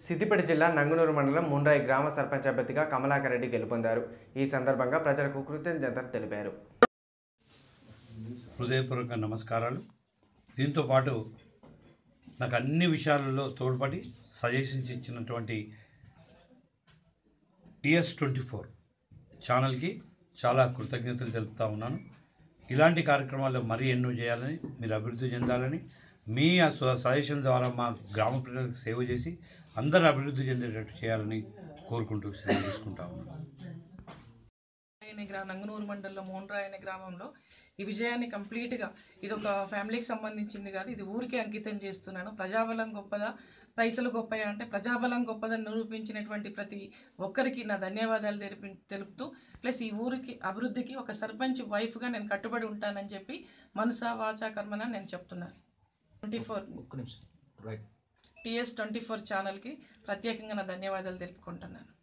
సిద్దిపేట జిల్లా నంగునూరు మండలం ముండ్రాయి గ్రామ సర్పంచ్ అభ్యర్థిగా కమలాకర్ రెడ్డి గెలుపొందారు ఈ సందర్భంగా ప్రజలకు కృతజ్ఞతలు తెలిపారు హృదయపూర్వక నమస్కారాలు దీంతో పాటు నాకు అన్ని విషయాలలో తోడ్పడి సజెషన్స్ ఇచ్చినటువంటి టిఎస్ ట్వంటీ ఫోర్ ఛానల్కి చాలా కృతజ్ఞతలు తెలుపుతా ఉన్నాను ఇలాంటి కార్యక్రమాలు మరీ ఎన్నో చేయాలని మీరు అభివృద్ధి చెందాలని మీ ఆ స- సజెషన్ ద్వారా మా గ్రామ ప్రజలకు సేవ చేసి అందరూ అభివృద్ధి చెందేటట్టు చేయాలని కోరుకుంటూ సెలవు తీసుకుంటా ఉన్నాను అనే గ్రా నంగనూరు మండలంలో మోన్రాయ్ అనే గ్రామంలో ఈ విజయాన్ని కంప్లీట్గా ఇది ఒక ఫ్యామిలీకి సంబంధించింది కాదు ఇది ఊరికే అంకితం చేస్తున్నాను ప్రజాబలం గొప్పదా పైసలు గొప్పయా అంటే ప్రజాబలం గొప్పదని నిరూపించినటువంటి ప్రతి ఒక్కరికి నా ధన్యవాదాలు తెలిపి తెలుపుతూ ప్లస్ ఈ ఊరికి అభివృద్ధికి ఒక సర్పంచ్ వైఫ్గా నేను కట్టుబడి ఉంటానని చెప్పి మనసా వాచా కర్మన నేను చెప్తున్నాను ట్వంటీ ఫోర్ ఒక్క నిమిషం రైట్ టీఎస్ ట్వంటీ ఫోర్ ఛానల్కి ప్రత్యేకంగా నా ధన్యవాదాలు తెలుపుకుంటున్నాను